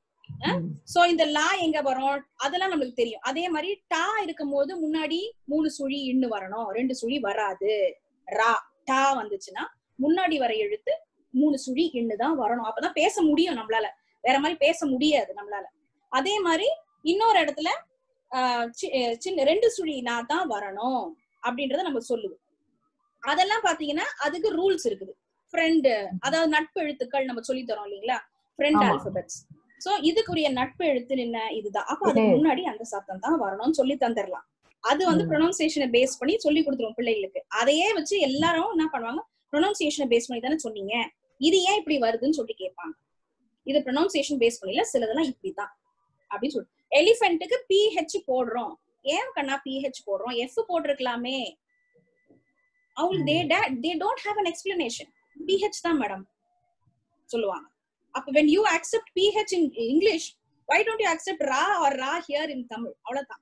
ரா சோ இந்த லா எங்க வரும் அதெல்லாம் நம்மளுக்கு தெரியும் அதே மாதிரி டா இருக்கும் போது முன்னாடி மூணு சுழி இன்னு வரணும் ரெண்டு சுழி வராது ரா டா வந்துச்சுன்னா முன்னாடி வர எழுத்து மூணு சுழி இன்னு தான் வரணும் அப்பதான் பேச முடியும் நம்மளால வேற மாதிரி பேச முடியாது நம்மளால அதே மாதிரி இன்னொரு இடத்துல ஆஹ் சி- அஹ் சின்ன ரெண்டு சுழி நான் தான் வரணும் அப்படின்றத நம்ம சொல்லுவோம் அதெல்லாம் பாத்தீங்கன்னா அதுக்கு ரூல்ஸ் இருக்குது ஃப்ரெண்டு அதாவது நட்பு எழுத்துக்கள் நம்ம சொல்லி தரோம் இல்லைங்களா ஃப்ரெண்ட் ஆமா. ஆல்பபெட்ஸ் சோ இதுக்குரிய நட்பு எழுத்து என்ன இதுதான் அப்ப அதுக்கு இது. முன்னாடி அந்த சத்தம் தான் வரணும்னு சொல்லி தந்துடலாம் அது வந்து ம். ப்ரொனவுன்சியேஷனை பேஸ் பண்ணி சொல்லி கொடுத்துருவோம் பிள்ளைகளுக்கு அதையே வச்சு எல்லாரும் என்ன பண்ணுவாங்க ப்ரொனவுன்சியேஷனை பேஸ் பண்ணி தானே சொன்னீங்க இது ஏன் இப்படி வருதுன்னு சொல்லி கேட்பாங்க இது ப்ரொனவுன்சியேஷன் பேஸ் பண்ணல சிலதெல்லாம் இப்படிதான் அப்படின்னு சொல்லி எலிஃபென்ட்டுக்கு பிஹெச் போடுறோம் ஏன் கண்ணா பிஹெச் போடுறோம் எஃப் போட்டிருக்கலாமே அவங்களுக்கு they they don't have an explanation PH தான் மேடம் சொல்லுவாங்க அப்ப when you accept ph in english why don't you accept ra or ra here in Tamil அவ்வளவுதான்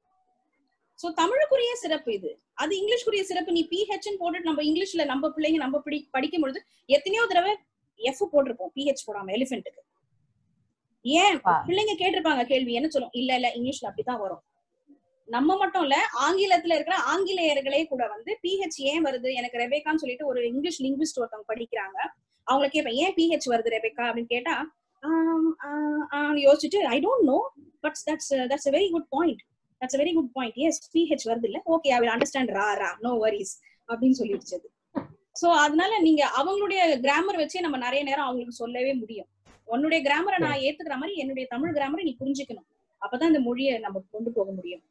சோ தமிழுக்குரிய சிறப்பு இது அது இங்கிலீஷ்க்குரிய சிறப்பு நீ பிஹெச் போட்டுட்டு நம்ம இங்கிலீஷ்ல நம்ம பிள்ளைங்க நம்ம படி படிக்கும் பொழுது எத்தனையோ தடவை எஃப் போட்டிருப்போம் பிஹெச் போடாம எலிஃபென்ட்டுக்கு ஏன் ஆ. பிள்ளைங்க கேட்டிருப்பாங்க கேள்வி என்ன சொல்லும் இல்ல இல்ல இங்கிலீஷ்ல அப்படிதான் வரும் நம்ம மட்டும் இல்ல ஆங்கிலத்துல இருக்கிற ஆங்கிலேயர்களே கூட வந்து பிஹெச் ஏன் வருது எனக்கு ரெபேக்கான்னு சொல்லிட்டு ஒரு இங்கிலீஷ் லிங்குவிஸ்ட் ஒருத்தவங்க படிக்கிறாங்க அவங்கள கேட்பேன் ஏன் பிஹெச் வருது ரெபேக்கா அப்படின்னு கேட்டா ஆம், ஆ, ஆ, யோசிச்சுட்டு I don't know but that's that's a very good point that's a very good point yes PH வருது இல்ல ஓகே ஐ வில் அண்டர்ஸ்டாண்ட் ரா ரா நோ வரிஸ் அப்படின்னு சொல்லிடுச்சு அது சோ அதனால நீங்க அவங்களுடைய கிராமர் வச்சே நம்ம நிறைய நேரம் அவங்களுக்கு சொல்லவே முடியும் உன்னுடைய கிராமரை நான் ஏத்துக்கிற மாதிரி என்னுடைய தமிழ் கிராமரை நீ புரிஞ்சுக்கணும் அப்பதான் இந்த மொழியை நம்ம கொண்டு போக முடியும்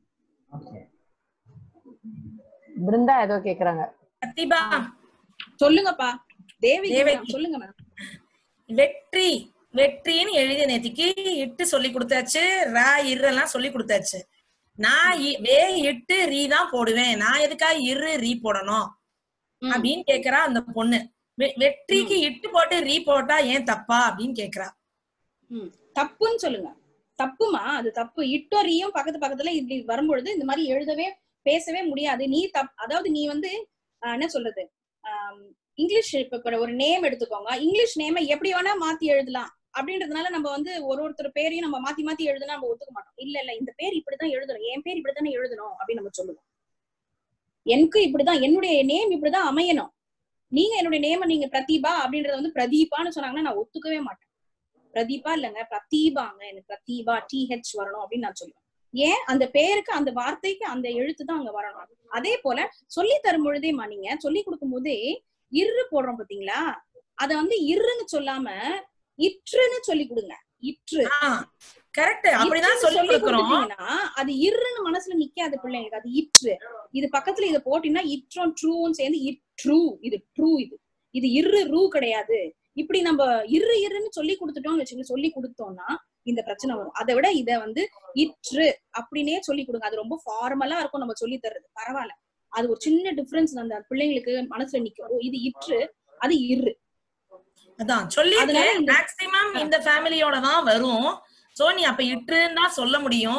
பிருந்தா ஏதோ கேக்குறாங்க பிரதிபா சொல்லுங்கப்பா தேவி தேவகி. சொல்லுங்க மேம் வெற்றி வெற்றின்னு எழுதி நேத்திக்கு இட்டு சொல்லி கொடுத்தாச்சு ரா இருலாம் சொல்லி கொடுத்தாச்சு நான் இ- வே இட்டு ரீ தான் போடுவேன் நான் எதுக்காக இரு ரீ போடணும் ம். அப்படின்னு கேக்குறா அந்த பொண்ணு வெ- வெற்றிக்கு இட்டு போட்டு ரீ போட்டா ஏன் தப்பா அப்படின்னு கேக்குறா ம். தப்புன்னு சொல்லுங்க தப்புமா அது தப்பு இட்டோரியும் பக்கத்து பக்கத்துல இப்படி வரும்பொழுது இந்த மாதிரி எழுதவே பேசவே முடியாது நீ தப் அதாவது நீ வந்து ஆஹ், என்ன சொல்றது ஆம், இங்கிலீஷ் இப்ப இப்ப ஒரு நேம் எடுத்துக்கோங்க இங்கிலீஷ் நேமை எப்படி வேணா மாத்தி எழுதலாம் அப்படின்றதுனால நம்ம வந்து ஒரு ஒருத்தர் பேரையும் நம்ம மாத்தி மாத்தி எழுதுனா நம்ம ஒத்துக்க மாட்டோம் இல்ல இல்ல இந்த பேர் இப்படிதான் எழுதணும் என் பேர் இப்படித்தானே எழுதணும் அப்படின்னு நம்ம சொல்லுவோம் எனக்கு இப்படிதான் என்னுடைய நேம் இப்படிதான் அமையணும் நீங்க என்னுடைய நேம நீங்க பிரதீபா அப்படின்றத வந்து பிரதீபான்னு சொன்னாங்கன்னா நான் ஒத்துக்கவே மாட்டேன் பிரதீபா இல்லைங்க பிரதீபாங்க எனக்கு பிரதீபா டிஹெச் வரணும் அப்படின்னு நான் சொல்லுவேன் ஏன் அந்த பேருக்கு அந்த வார்த்தைக்கு அந்த எழுத்து தான் அங்க வரணும் அதே போல சொல்லி தரும் பொழுதேமா நீங்க சொல்லி கொடுக்கும் போதே இரு போடுறோம் பாத்தீங்களா அத வந்து இருன்னு சொல்லாம இற்றுன்னு சொல்லி கொடுங்க இற்று கரெக்ட் அப்படிதான் இற்றுன்னு சொல்லி கொடுக்குறோம் கொடுத்தீங்கன்னா, அது இருன்னு மனசுல நிக்காது பிள்ளைங்களுக்கு அது இற்று இது பக்கத்துல இத போட்டீங்கன்னா இற்றும் ட்ரூவும் சேர்ந்து இட்ரூ இது ட்ரூ இது இது இரு ரூ கிடையாது இப்படி நம்ம இரு இருன்னு சொல்லி கொடுத்துட்டோம்னு வச்சுக்கோங்க சொல்லி கொடுத்தோம்னா இந்த பிரச்சனை வரும் அதை விட இத வந்து இற்று அப்படின்னே சொல்லி கொடுங்க அது ரொம்ப ஃபார்மலா இருக்கும் நம்ம சொல்லி தர்றது பரவாயில்ல அது ஒரு சின்ன டிஃபரன்ஸ் அந்த பிள்ளைங்களுக்கு மனசுல நிக்கும் ஓ, இது இற்று அது இரு அதான் அதனால சொல்லிருக்கேன் இந்த- மேக்சிமம் இந்த ஃபேமிலியோட தான் வரும் சோ நீ அப்ப இட்டுன்னு தான் சொல்ல முடியும்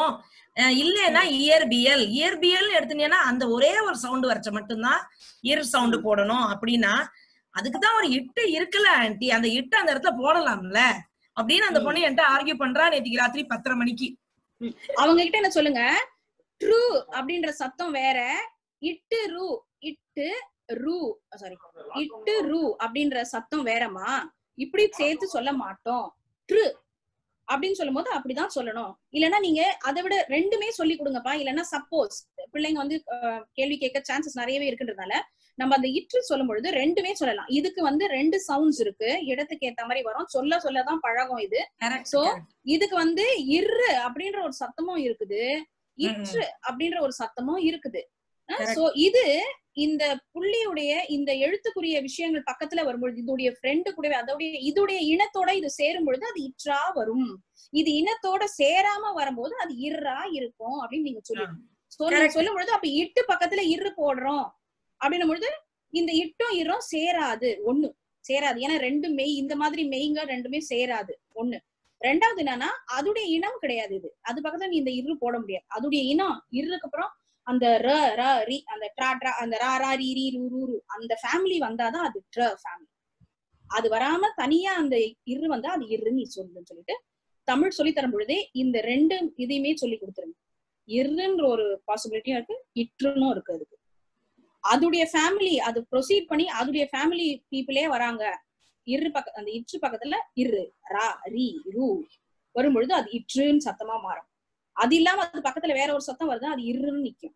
அஹ் இல்லைன்னா இயற்பியல் இயற்பியல் எடுத்தீங்கன்னா அந்த ஒரே ஒரு சவுண்ட் வரைச்ச மட்டும்தான் இயர் சவுண்ட் போடணும் அப்படின்னா அதுக்குதான் ஒரு இட்டு இருக்குல்ல ஆன்ட்டி அந்த இட்டு அந்த இடத்துல போடலாம்ல அப்படின்னு அந்த பொண்ணு என்கிட்ட ஆர்கியூ பண்றா நேற்றுக்கு ராத்திரி பத்தரை மணிக்கு அவங்க கிட்ட என்ன சொல்லுங்க ட்ரூ அப்படின்ற சத்தம் வேற இட்டு ரூ இட்டு ரூ சாரி இட்டு ரூ அப்படின்ற சத்தம் வேறமா இப்படி சேர்த்து சொல்ல மாட்டோம் ட்ரு அப்படின்னு சொல்லும் போது அப்படிதான் சொல்லணும் இல்லைன்னா நீங்க அதை விட ரெண்டுமே சொல்லி கொடுங்கப்பா இல்லைன்னா சப்போஸ் பிள்ளைங்க வந்து அஹ், கேள்வி கேட்க சான்சஸ் நிறையவே இருக்குன்றதுனால நம்ம அந்த இற்று சொல்லும் பொழுது ரெண்டுமே சொல்லலாம் இதுக்கு வந்து ரெண்டு சவுண்ட்ஸ் இருக்கு இடத்துக்கு ஏத்த மாதிரி வரும் சொல்ல சொல்லதான் பழகும் இது கரெக்ட் சோ இதுக்கு வந்து இரு அப்படின்ற ஒரு சத்தமும் இருக்குது இற்று அப்படின்ற ஒரு சத்தமும் இருக்குது Correct. சோ இது இந்த புள்ளியுடைய இந்த எழுத்துக்குரிய விஷயங்கள் பக்கத்துல வரும்பொழுது இதோடைய ஃப்ரெண்டு கூடவே அதோடைய இதோடைய இனத்தோட இது சேரும் பொழுது அது இற்றா வரும் இது இனத்தோட சேராம வரும்போது அது இர்ரா இருக்கும் அப்படின்னு நீங்க சொல்லி So, நீங்க Correct. சொல்லும் பொழுது அப்ப இட்டு பக்கத்துல இரு போடுறோம் அப்படின்னும் பொழுது இந்த இட்டும் இரும் சேராது ஒண்ணு சேராது ஏன்னா ரெண்டு மெய் இந்த மாதிரி மெய்ங்க ரெண்டுமே சேராது ஒண்ணு ரெண்டாவது என்னன்னா அதுடைய இனம் கிடையாது இது அது பக்கத்துல நீ இந்த இரு போட முடியாது அதுடைய இனம் இருக்கு அப்புறம் அந்த ர ர ரி அந்த ட்ரா ட்ரா அந்த ரா ரா ரி ரி ரு ரு ரு அந்த ஃபேமிலி வந்தாதான் அது ட்ர ஃபேமிலி அது வராம தனியா அந்த இரு வந்தா அது இருன்னு நீ சொல்லுன்னு சொல்லிட்டு தமிழ் சொல்லி தரும் பொழுதே இந்த ரெண்டு இதையுமே சொல்லி கொடுத்துருங்க இருன்ற ஒரு பாசிபிலிட்டியும் இருக்கு இற்றுன்னும் இருக்கு அதுக்கு அதுடைய ஃபேமிலி அது ப்ரொசீட் பண்ணி அதுடைய ஃபேமிலி பீப்புளே வராங்க இரு பக்க அந்த இற்று பக்கத்துல இரு ரா ரி ரு வரும்பொழுது அது இற்றுன்னு சத்தமா மாறும் அது இல்லாம அது பக்கத்துல வேற ஒரு சத்தம் வருது அது இருன்னு நிக்கும்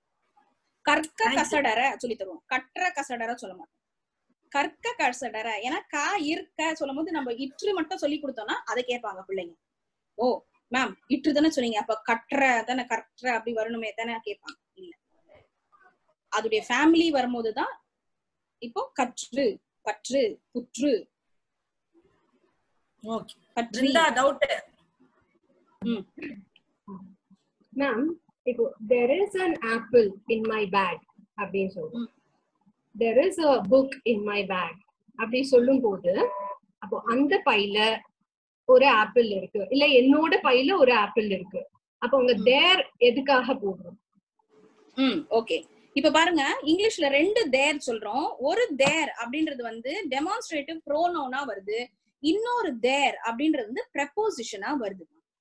கற்க Thank you. கசடர சொல்லி தருவோம் கற்ற கசடர சொல்ல மாட்டோம் கற்க கசடர ஏன்னா கா இருக்க சொல்லும் போது நம்ம இற்று மட்டும் சொல்லி கொடுத்தோம்னா அதை கேட்பாங்க பிள்ளைங்க ஓ மேம் இற்று தானே சொன்னீங்க அப்ப கற்ற தானே கற்ற அப்படி வரணுமே தானே கேட்பாங்க இல்ல அதுடைய ஃபேமிலி வரும்போதுதான் இப்போ கற்று பற்று புற்று ஓகே பற்றி பிருந்தா டவுட் மேம் இப்போ there is an apple in my bag அப்படின்னு சொல்றோம் there is a book in my bag அப்படி சொல்லும் போது அப்போ அந்த பையில ஒரு ஆப்பிள் இருக்கு இல்ல என்னோட பையில ஒரு ஆப்பிள் இருக்கு அப்போ உங்க தேர் எதுக்காக போடுறோம் ம் ஓகே இப்ப பாருங்க இங்கிலீஷ்ல ரெண்டு தேர் சொல்றோம் ஒரு தேர் அப்படின்றது வந்து டெமான்ஸ்ட்ரேட்டிவ் ப்ரோனவுனா வருது இன்னொரு தேர் அப்படின்றது வந்து ப்ரெப்போசிஷனா வருது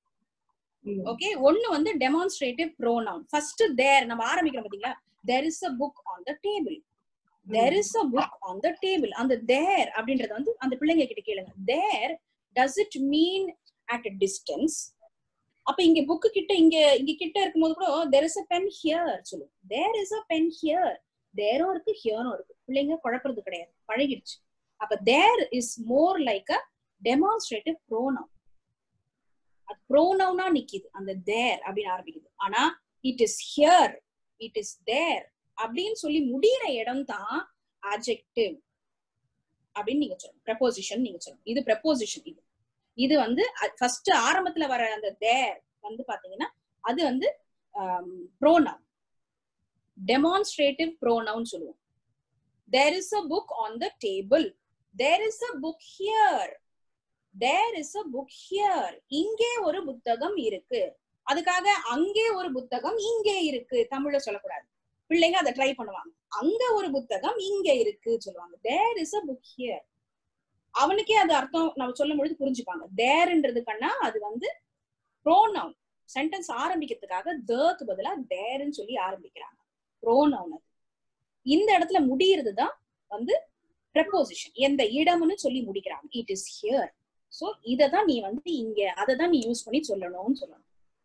ஓகே ஒன்னு வந்து டெமான்ஸ்ட்ரேட்டிவ் ப்ரோனவுன் ஃபர்ஸ்ட் தேர் நம்ம ஆரம்பிக்கிறோம் பாத்தீங்களா there is a book on the table there is a book on the table அந்த தேர் அப்படின்றத வந்து அந்த பிள்ளைங்க கிட்ட கேளுங்க there does it mean at a distance அப்ப இங்க புக்கு கிட்ட இங்க இங்க கிட்ட இருக்கும்போது கூட there is a pen here சொல்லுவோம் there is a pen here தேரும் இருக்கு ஹியரும் இருக்கு பிள்ளைங்க குழப்பறது கிடையாது பழகிடுச்சு அப்ப there is more like a demonstrative pronoun அது ப்ரோனவுனா நிக்குது அந்த தேர் அப்படின்னு ஆரம்பிக்குது ஆனா it is here it is there அப்படின்னு சொல்லி முடியிற இடம் தான் adjective அப்படின்னு நீங்க சொல்லணும் ப்ரெப்போசிஷன் நீங்க சொல்லணும் இது ப்ரெப்போசிஷன் இது இது வந்து ஃபர்ஸ்ட் ஆரம்பத்துல வர அந்த தேர் வந்து பாத்தீங்கன்னா அது வந்து ப்ரோனவுன் டெமான்ஸ்ட்ரேட்டிவ் ப்ரோனவுன் சொல்லுவோம் there is a book on the table there is a book here there is a book here இங்கே ஒரு புத்தகம் இருக்கு அதுக்காக அங்கே ஒரு புத்தகம் இங்கே இருக்கு தமிழ்ல சொல்லக்கூடாது பிள்ளைங்க அதை ட்ரை பண்ணுவாங்க அங்க ஒரு புத்தகம் இங்க இருக்கு சொல்லுவாங்க there is a book here அவனுக்கே அது அர்த்தம் நம்ம சொல்லும் பொழுது புரிஞ்சுப்பாங்க தேர்ன்றதுக்கன்னா அது வந்து ப்ரோனவுன் சென்டென்ஸ் ஆரம்பிக்கிறதுக்காக தேக்கு பதிலா தேர்ன்னு சொல்லி ஆரம்பிக்கிறாங்க ப்ரோனவுன் அது இந்த இடத்துல முடியறது தான் வந்து ப்ரெப்போசிஷன் எந்த இடம்னு சொல்லி முடிக்கிறாங்க இட் இஸ் ஹியர் சோ இத தான் நீ வந்து இங்க அதை தான் நீ யூஸ் பண்ணி சொல்லணும்னு சொல்லணும்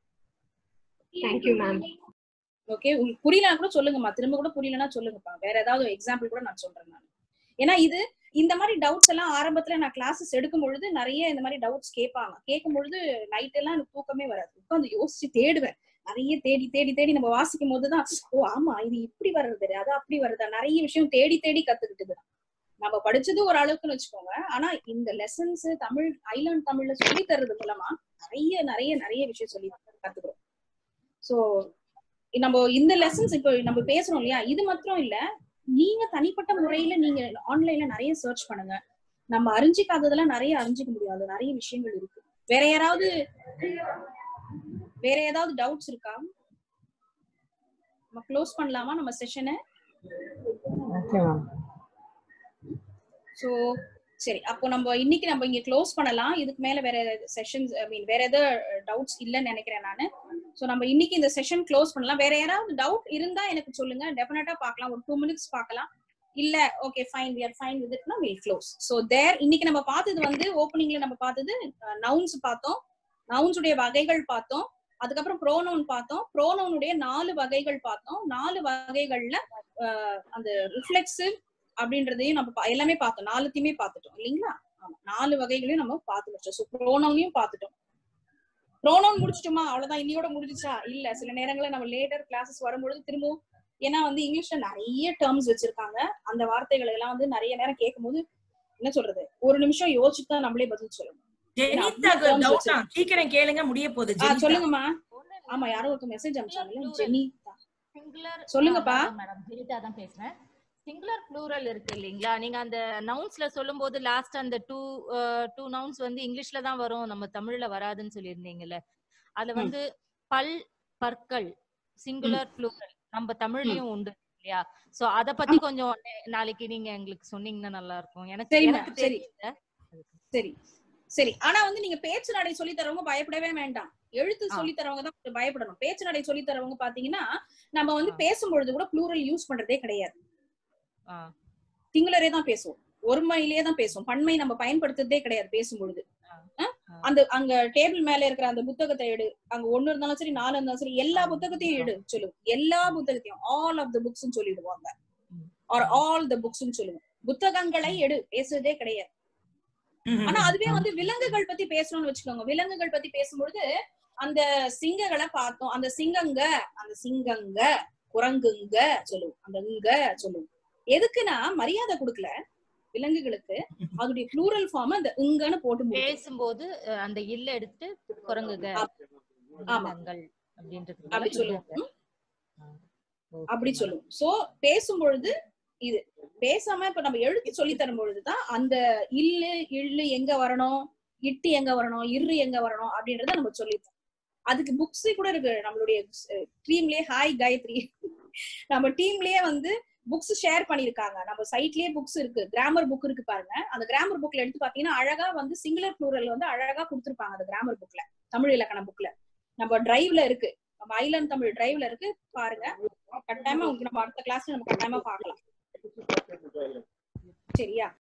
தேங்க்யூ மேம் ஓகே உங்களுக்கு புரியலனா கூட சொல்லுங்கம்மா திரும்ப கூட புரியலனா சொல்லுங்கப்பா வேற ஏதாவது எக்ஸாம்பிள் கூட நான் சொல்றேன் நான் ஏன்னா இது இந்த மாதிரி டவுட்ஸ் எல்லாம் ஆரம்பத்துல நான் கிளாஸஸ் எடுக்கும் பொழுது நிறைய இந்த மாதிரி டவுட்ஸ் கேட்பாங்க கேட்கும் பொழுது நைட் எல்லாம் எனக்கு தூக்கமே வராது உட்காந்து யோசிச்சு தேடுவேன் நிறைய தேடி தேடி தேடி நம்ம வாசிக்கும் போதுதான் ஓ ஆமா இது இப்படி வர்றது அது அப்படி வருதா நிறைய விஷயம் தேடி தேடி கத்துக்கிட்டது நம்ம படிச்சது ஒரு அளவுக்குன்னு வச்சுக்கோங்க ஆனா இந்த லெசன்ஸ் தமிழ் ஐலாண்ட் தமிழ்ல சொல்லி தர்றது மூலமா நிறைய நிறைய நிறைய விஷயம் சொல்லி கத்துக்கிறோம் சோ நம்ம இந்த லெசன்ஸ் இப்போ நம்ம பேசுறோம் இல்லையா இது மாத்திரம் இல்ல நீங்க தனிப்பட்ட முறையில நீங்க ஆன்லைன்ல நிறைய சர்ச் பண்ணுங்க நம்ம அறிஞ்சிக்காததெல்லாம் நிறைய அறிஞ்சிக்க முடியாது நிறைய விஷயங்கள் இருக்கு வேற யாராவது வேற ஏதாவது டவுட்ஸ் இருக்கா நம்ம க்ளோஸ் பண்ணலாமா நம்ம செஷனை ஓகே மேம் சோ சரி அப்போ நம்ம இன்னைக்கு நம்ம இங்க க்ளோஸ் பண்ணலாம் இதுக்கு மேல வேற செஷன்ஸ் ஐ மீன் வேற ஏதாவது டவுட்ஸ் இல்லைன்னு நினைக்கிறேன் நானு சோ நம்ம இன்னைக்கு இந்த செஷன் க்ளோஸ் பண்ணலாம் வேற யாராவது டவுட் இருந்தா எனக்கு சொல்லுங்க டெஃபினட்டா பார்க்கலாம் ஒரு டூ மினிட்ஸ் பார்க்கலாம் இல்ல okay fine we are fine with இட்னா வில் க்ளோஸ் சோ தேர் இன்னைக்கு நம்ம பார்த்தது வந்து ஓப்பனிங்ல நம்ம பார்த்தது நவுன்ஸ் பார்த்தோம் நவுன்ஸ் உடைய வகைகள் பார்த்தோம் அதுக்கப்புறம் ப்ரோனவுன் பார்த்தோம் ப்ரோனவுனுடைய நாலு வகைகள் பார்த்தோம் நாலு வகைகள்ல அஹ், அந்த ரிஃப்ளெக்சிவ் அப்படின்றதையும் நம்ம பா- எல்லாமே பார்த்தோம் நாலுத்தையுமே பார்த்துட்டோம் இல்லைங்களா ஆமா நாலு வகைகளையும் நம்ம பார்த்து முடிச்சோம் ஸோ ப்ரோனவுனையும் பார்த்துட்டோம் ப்ரோனவுன் முடிச்சிட்டோமா அவ்வளவுதான் இன்னையோட முடிஞ்சுச்சா இல்ல சில நேரங்கள்ல நம்ம லேட்டர் கிளாஸஸ் வரும்பொழுது திரும்பவும் ஏன்னா வந்து இங்கிலீஷ்ல நிறைய டேர்ம்ஸ் வச்சிருக்காங்க அந்த வார்த்தைகளை எல்லாம் வந்து நிறைய நேரம் கேட்கும்போது என்ன சொல்றது ஒரு நிமிஷம் யோசிச்சு தான் நம்மளே பதில் சொல்லணும் ஜெனிதாக்கு terms டவுட் வச்சிருக்கு. சீக்கிரம் கேளுங்க முடிய போகுது ஆ, ஜெனிதா. சொல்லுங்கம்மா ஆமா யாரோ ஒருத்தர் மெசேஜ் அனுப்பிச்சாங்கல்ல ஜெனி சிங்குலர் சொல்லுங்கப்பா. மேடம் ஜெனிதா தான் பேசுறேன் சிங்குலர் ப்ளூரல் இருக்கு இல்லைங்களா நீங்க அந்த நவுன்ஸ்ல சொல்லும்போது லாஸ்ட் அந்த டூ டூ நவுன்ஸ் வந்து இங்கிலீஷ்ல தான் வரும் நம்ம தமிழ்ல வராதுன்னு சொல்லியிருந்தீங்கல்ல அதுல வந்து பல் பற்கள் சிங்குலர் ப்ளூரல் நம்ம தமிழ்லயும் உண்டு இல்லையா சோ அத பத்தி கொஞ்சம் நே- நாளைக்கு நீங்க எங்களுக்கு சொன்னீங்கன்னா நல்லா இருக்கும் எனக்கு சரிம்மா, எனக்கு சரி. தெரியல சரி சரி ஆனா வந்து நீங்க பேச்சு நடை சொல்லி தரவங்க பயப்படவே வேண்டாம் எழுத்து ஆ. சொல்லி தரவங்க தான் கொஞ்சம் பயப்படணும் பேச்சு நடை சொல்லி தரவங்க பாத்தீங்கன்னா நம்ம வந்து ஆ. பேசும்பொழுது கூட ப்ளூரல் யூஸ் பண்றதே கிடையாது ஆ, சிங்குலரே தான் பேசுவோம் ஒருமையிலேயே தான் பேசுவோம் பன்மை நம்ம பயன்படுத்துறதே கிடையாது பேசும்பொழுது ஆ. ஆ? ஆ. அந்த அங்க டேபிள் மேல இருக்கிற அந்த புத்தகத்தை எடு அங்க ஒண்ணு இருந்தாலும் சரி நாலு இருந்தாலும் சரி எல்லா புத்தகத்தையும் எடு சொல்லுவோம் எல்லா புத்தகத்தையும் ஆல் ஆஃப் த புக்ஸ் சொல்லிடுவாங்க ம். ஆர் ஆல் த புக்ஸ் சொல்லுவோம் புத்தகங்களை எடு பேசுறதே கிடையாது ம்ஹும். ஆனா அதுவே வந்து விலங்குகள் பத்தி பேசணும்னு வச்சுக்கோங்க விலங்குகள் பத்தி பேசும்பொழுது அந்த சிங்கங்களை பார்த்தோம் அந்த சிங்கங்க அந்த சிங்கங்க குரங்குங்க சொல்லுவோம் அந்த இங்க சொல்லுவோம் எதுக்குன்னா மரியாதை கொடுக்கல விலங்குகளுக்கு அதோடைய ப்ளூரல் ஃபார்ம் அந்த இங்கன்னு போட்டு முடியும் பேசும்போது அஹ், அந்த இல்ல எடுத்து குரங்குக ஆமா. இல்லங்கள் அப்படின்றது அப்படி சொல்லுவோம் ம்? Okay, அப்படி madam. சொல்லுவோம் சோ பேசும்பொழுது இது பேசாம இப்ப நம்ம எழுத்து சொல்லி தரும் பொழுதுதான் அந்த இல்லு இள்ளு எங்க வரணும் இட்டு எங்க வரணும் இரு எங்க வரணும் அப்படின்றத நம்ம சொல்லித்தரோம் அதுக்கு புக்ஸ் கூட இருக்கு நம்மளுடைய டீம்லயே ஹாய் காயத்ரி நம்ம டீம்லயே வந்து புக்ஸ் ஷேர் பண்ணிருக்காங்க நம்ம சைட்லயே புக்ஸ் இருக்கு கிராமர் புக் இருக்கு பாருங்க அந்த கிராமர் புக்ல எடுத்து பாத்தீங்கன்னா அழகா வந்து சிங்குலர் ப்ளூரல் வந்து அழகா கொடுத்திருப்பாங்க அந்த கிராமர் புக்ல தமிழ் இலக்கண புக்ல நம்ம டிரைவ்ல இருக்கு நம்ம ஐலண்ட் தமிழ் டிரைவ்ல இருக்கு பாருங்க கட்டாயமா உங்களுக்கு நம்ம அடுத்த கிளாஸ்ல நம்ம கட்டாயமா பார்க்கலாம் சரியா